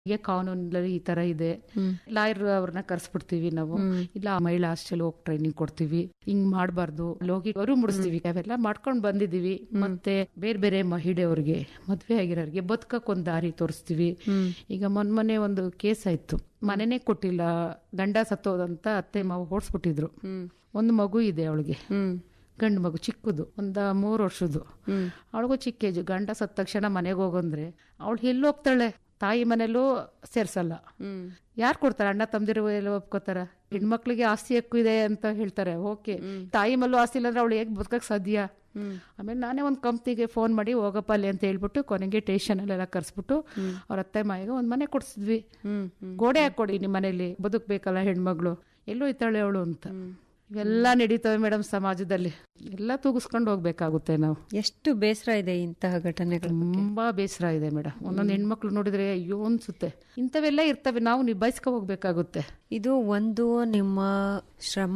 ಹೀಗೆ ಕಾನೂನಲ್ಲಿ ಈ ತರ ಇದೆ ಲಾಯರ್ ಅವ್ರನ್ನ ಕರ್ಸ್ಬಿಡ್ತೀವಿ ನಾವು ಇಲ್ಲ ಮಹಿಳಾ ಹಾಸ್ಟೆಲ್ ಹೋಗಿ ಟ್ರೈನಿಂಗ್ ಕೊಡ್ತೀವಿ ಹಿಂಗ್ ಮಾಡಬಾರ್ದು ಹೋಗಿ ಅವರು ಮುಡಿಸ್ತೀವಿ ಅವೆಲ್ಲ ಮಾಡ್ಕೊಂಡ್ ಬಂದಿದೀವಿ ಮತ್ತೆ ಬೇರೆ ಬೇರೆ ಮಹಿಳೆಯವ್ರಿಗೆ ಮದ್ವೆ ಆಗಿರೋರಿಗೆ ಬದುಕಕ್ ಒಂದ್ ದಾರಿ ತೋರಿಸ್ತೀವಿ ಈಗ ಮೊನ್ನೆ ಒಂದು ಕೇಸ್ ಆಯ್ತು ಮನೆನೇ ಕೊಟ್ಟಿಲ್ಲ ಗಂಡ ಸತ್ತೋದಂತ ಅತ್ತೆ ಮಾವು ಓಡಿಸ್ಬಿಟ್ಟಿದ್ರು ಒಂದು ಮಗು ಇದೆ ಅವಳಿಗೆ ಗಂಡು ಮಗು ಚಿಕ್ಕದು ಒಂದ ಮೂರು ವರ್ಷದ್ದು ಅವಳಿಗೂ ಚಿಕ್ಕ ಏಜು ಗಂಡ ಸತ್ತ ತಕ್ಷಣ ಮನೆಗೆ ಹೋಗಂದ್ರೆ ಅವಳು ಎಲ್ಲಿ ಹೋಗ್ತಾಳೆ ತಾಯಿ ಮನೇಲೂ ಸೇರ್ಸಲ್ಲ ಯಾರು ಕೊಡ್ತಾರೆ ಅಣ್ಣ ತಮ್ದಿರು ಎಲ್ಲ ಒಪ್ಕೋತಾರ ಹೆಣ್ಮಕ್ಳಿಗೆ ಆಸ್ತಿ ಹಕ್ಕು ಇದೆ ಅಂತ ಹೇಳ್ತಾರೆ ಓಕೆ ತಾಯಿ ಮಲ್ಲೂ ಆಸ್ತಿ ಇಲ್ಲ ಅಂದ್ರೆ ಅವಳು ಹೇಗೆ ಬದುಕಕ್ ಸಾಧ್ಯ ಆಮೇಲೆ ನಾನೇ ಒಂದು ಕಂಪ್ನಿಗೆ ಫೋನ್ ಮಾಡಿ ಹೋಗಪ್ಪ ಅಲ್ಲಿ ಅಂತ ಹೇಳ್ಬಿಟ್ಟು ಕೊನೆಗೆ ಸ್ಟೇಷನ್ ಅಲ್ಲೆಲ್ಲ ಕರ್ಸ್ಬಿಟ್ಟು ಅವ್ರ ಅತ್ತೆ ಮಾಯಿಗೆ ಒಂದ್ ಮನೆ ಕೊಡ್ಸಿದ್ವಿ ಗೋಡೆ ಹಾಕೊಡಿ ನಿಮ್ಮ ಮನೇಲಿ ಬದುಕ್ಬೇಕಲ್ಲ ಹೆಣ್ಮಗಳು ಎಲ್ಲೋ ಇದ್ದಾಳೆ ಅವಳು ಅಂತ ಇವೆಲ್ಲ ನಡೀತವೆ ಮೇಡಮ್ ಸಮಾಜದಲ್ಲಿ ಎಲ್ಲ ತೂಗಿಸ್ಕೊಂಡು ಹೋಗ್ಬೇಕಾಗುತ್ತೆ ನಾವು ಎಷ್ಟು ಬೇಸರ ಇದೆ ಇಂತಹ ಘಟನೆಗಳು ತುಂಬಾ ಬೇಸರ ಇದೆ ಮೇಡಮ್ ಒಂದೊಂದು ಹೆಣ್ಮಕ್ಳು ನೋಡಿದ್ರೆ ಅಯ್ಯೋ ಅನ್ಸುತ್ತೆ ಇಂಥವೆಲ್ಲ ಇರ್ತವೆ ನಾವು ನಿಭಾಯಿಸ್ಕೊ ಹೋಗ್ಬೇಕಾಗುತ್ತೆ ಇದು ಒಂದು ನಿಮ್ಮ ಶ್ರಮ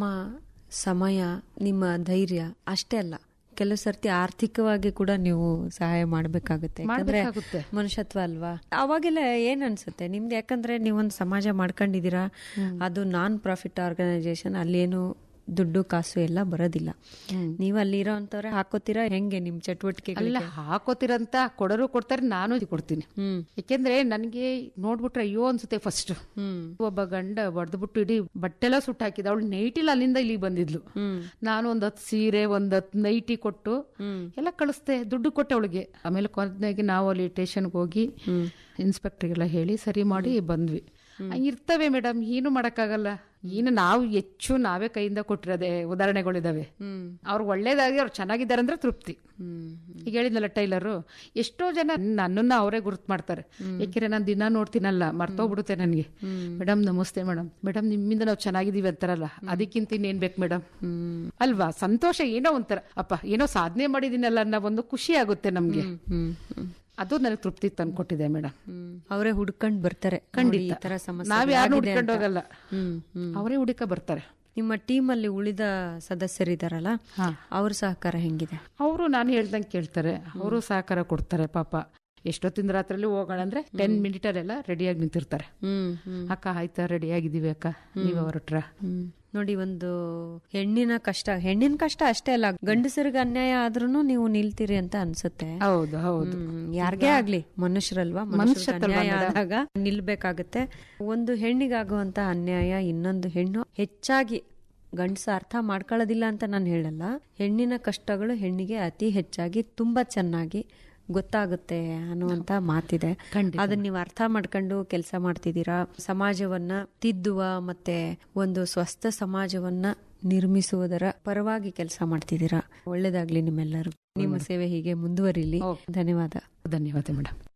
ಸಮಯ ನಿಮ್ಮ ಧೈರ್ಯ ಅಷ್ಟೇ ಅಲ್ಲ ಕೆಲವು ಸರ್ತಿ ಆರ್ಥಿಕವಾಗಿ ಕೂಡ ನೀವು ಸಹಾಯ ಮಾಡ್ಬೇಕಾಗುತ್ತೆ ಯಾಕಂದ್ರೆ ಮಾಡ್ಬೇಕಾಗುತ್ತೆ. ಮನುಷ್ಯತ್ವ ಅಲ್ವಾ ಅವಾಗೆಲ್ಲ ಏನ್ ಅನ್ಸುತ್ತೆ ನಿಮ್ದು ಯಾಕಂದ್ರೆ ನೀವೊಂದು ಸಮಾಜ ಮಾಡ್ಕೊಂಡಿದೀರಾ ಅದು ನಾನ್ ಪ್ರಾಫಿಟ್ ಆರ್ಗನೈಸೇಷನ್ ಅಲ್ಲೇನು ದುಡ್ಡು ಕಾಸು ಎಲ್ಲ ಬರೋದಿಲ್ಲ ನೀವು ಅಲ್ಲಿ ಇರೋಂತವ್ರೆ ಹಾಕೋತೀರಾ ಹೆಂಗೆ ನಿಮ್ ಚಟುವಟಿಕೆಗಳು ಅಲ್ಲ ಹಾಕೋತಿರಂತ ಕೊಡರು ಕೊಡ್ತಾರೆ ನಾನು ಕೊಡ್ತೀನಿ ಹ್ಮ್ ಯಾಕೆಂದ್ರೆ ನನ್ಗೆ ನೋಡ್ಬಿಟ್ರೆ ಅಯ್ಯೋ ಅನ್ಸುತ್ತೆ ಫಸ್ಟ್ ಹ್ಮ್ ಒಬ್ಬ ಗಂಡ ಬಡ್ದ್ಬಿಟ್ಟು ಇಡೀ ಬಟ್ಟೆಲ್ಲ ಸುಟ್ಟು ಹಾಕಿದ ಅವಳು ನೈಟಿಲ್ ಅಲ್ಲಿಂದ ಇಲ್ಲಿಗೆ ಬಂದಿದ್ಲು ಹ್ಮ್ ನಾನು ಒಂದ್ ಹತ್ತು ಸೀರೆ ಒಂದ್ ಹತ್ತು ನೈಟಿ ಕೊಟ್ಟು ಹ್ಮ್ ಎಲ್ಲ ಕಳಿಸ್ದೆ ದುಡ್ಡು ಕೊಟ್ಟೆ ಅವಳಿಗೆ ಆಮೇಲೆ ಕೊನೆಗೆ ನಾವು ಅಲ್ಲಿ ಸ್ಟೇಷನ್ಗೆ ಹೋಗಿ ಇನ್ಸ್ಪೆಕ್ಟರ್ಗೆಲ್ಲ ಹೇಳಿ ಸರಿ ಮಾಡಿ ಬಂದ್ವಿ ಹಂಗ್ ಇರ್ತವೆ ಮೇಡಮ್ ಏನು ಮಾಡಕ್ಕಾಗಲ್ಲ ಏನು ನಾವು ಹೆಚ್ಚು ನಾವೇ ಕೈಯಿಂದ ಕೊಟ್ಟಿರೋದೆ ಉದಾಹರಣೆಗಳಿದಾವೆ ಹ್ಮ್ ಅವ್ರು ಒಳ್ಳೇದಾಗಿ ಅವ್ರು ಚೆನ್ನಾಗಿದ್ದಾರೆ ಅಂದ್ರೆ ತೃಪ್ತಿ ಹ್ಮ್ ಈಗ ಹೇಳಿದ್ನಲ್ಲ ಟೈಲರು ಎಷ್ಟೋ ಜನ ನನ್ನನ್ನ ಅವರೇ ಗುರುತು ಮಾಡ್ತಾರೆ ಯಾಕೆಂದ್ರೆ ನಾನು ದಿನ ನೋಡ್ತೀನಲ್ಲ ಮರ್ತೋಗ್ಬಿಡುತ್ತೆ ನನಗೆ ಮೇಡಮ್ ನಮಸ್ತೆ ಮೇಡಮ್ ಮೇಡಮ್ ನಿಮ್ಮಿಂದ ನಾವು ಚೆನ್ನಾಗಿದೀವಿ ಅಂತಾರಲ್ಲ ಅದಕ್ಕಿಂತ ಇನ್ನೇನ್ ಬೇಕು ಮೇಡಮ್ ಅಲ್ವಾ ಸಂತೋಷ ಏನೋ ಒಂಥರ ಅಪ್ಪ ಏನೋ ಸಾಧನೆ ಮಾಡಿದೀನಲ್ಲ ಅನ್ನೋ ಒಂದು ಖುಷಿ ಆಗುತ್ತೆ ನಮ್ಗೆ ಹ್ಮ್ ಹ್ಮ್ ಅದು ನನಗೆ ತೃಪ್ತಿ ತಂದ್ಕೊಟ್ಟಿದೆ ಮೇಡಮ್ ಹ್ಮ್ ಅವರೇ ಹುಡ್ಕೊಂಡ್ ಬರ್ತಾರೆ ಖಂಡಿತ. ನೋಡಿ, ಈ ತರ ಸಮಸ್ಯೆ ನಾವ್ ಯಾರನ್ನೂ ಆಗಿದೆ ಹುಡ್ಕೊಂಡು ಅಂತ. ಹೋಗಲ್ಲ. ಹ್ಮ್ ಹ್ಮ್ ಅವರೇ ಹುಡುಕ ಬರ್ತಾರೆ ನಿಮ್ಮ ಟೀಮ್ ಅಲ್ಲಿ ಉಳಿದ ಸದಸ್ಯರಿದಾರಲ್ಲ ಹಾ. ಅವ್ರ ಸಹಕಾರ ಹೆಂಗಿದೆ ಅವರು ನಾನು ಹೇಳ್ದಂಗೆ ಕೇಳ್ತಾರೆ ಅವರು ಸಹಕಾರ ಕೊಡ್ತಾರೆ ಪಾಪ ಎಷ್ಟೊತ್ತಿನ ರಾತ್ರಿಲಿ ಹೋಗೋಣ ಅಂದ್ರೆ ಟೆನ್ ಮಿನಿಟ್ ಅಲ್ಲೆಲ್ಲ ರೆಡಿಯಾಗಿ ನಿಂತಿರ್ತಾರೆ ಹ್ಮ್ ಹ್ಮ್ ಅಕ್ಕ ಆಯ್ತಾ ರೆಡಿ ಆಗಿದೀವಿ ಅಕ್ಕ ನೀವ್ ಹೊರಟ್ರ ಹ್ಮ್ ನೋಡಿ ಒಂದು ಹೆಣ್ಣಿನ ಕಷ್ಟ ಹೆಣ್ಣಿನ ಕಷ್ಟ ಅಷ್ಟೇ ಅಲ್ಲ ಗಂಡಸರಿಗೆ ಅನ್ಯಾಯ ಆದ್ರೂ ನೀವು ನಿಲ್ತೀರಿ ಅಂತ ಅನ್ಸುತ್ತೆ ಹೌದು ಹೌದು ಹ್ಮ್, ಯಾರ್ಗೇ ಆಗ್ಲಿ ಮನುಷ್ಯರಲ್ವಾ ಮನುಷ್ಯರಿಗೆ ಅನ್ಯಾಯ ಆದಾಗ ನಿಲ್ಬೇಕಾಗತ್ತೆ ಒಂದು ಹೆಣ್ಣಿಗಾಗುವಂತ ಅನ್ಯಾಯ ಇನ್ನೊಂದು ಹೆಣ್ಣು ಹೆಚ್ಚಾಗಿ ಗಂಡಸ ಅರ್ಥ ಮಾಡ್ಕೊಳ್ಳೋದಿಲ್ಲ ಅಂತ ನಾನು ಹೇಳಲ್ಲ ಹೆಣ್ಣಿನ ಕಷ್ಟಗಳು ಹೆಣ್ಣಿಗೆ ಅತಿ ಹೆಚ್ಚಾಗಿ ತುಂಬಾ ಚೆನ್ನಾಗಿ ಗೊತ್ತಾಗುತ್ತೆ ಅನ್ನುವಂತ ಮಾತಿದೆ ಖಂಡಿತ. ಅದನ್ನ ನೀವು ಅರ್ಥ ಮಾಡ್ಕೊಂಡು ಕೆಲಸ ಮಾಡ್ತಿದ್ದೀರಾ ಸಮಾಜವನ್ನ ತಿದ್ದುವ ಮತ್ತೆ ಒಂದು ಸ್ವಸ್ಥ ಸಮಾಜವನ್ನ ನಿರ್ಮಿಸುವುದರ ಪರವಾಗಿ ಕೆಲಸ ಮಾಡ್ತಿದ್ದೀರಾ ಒಳ್ಳೇದಾಗ್ಲಿ ನಿಮ್ಮೆಲ್ಲರಿಗೂ ನಿಮ್ಮ ಸೇವೆ ಹೀಗೆ ಮುಂದುವರಿಲಿ ಧನ್ಯವಾದ ಧನ್ಯವಾದ ಮೇಡಮ್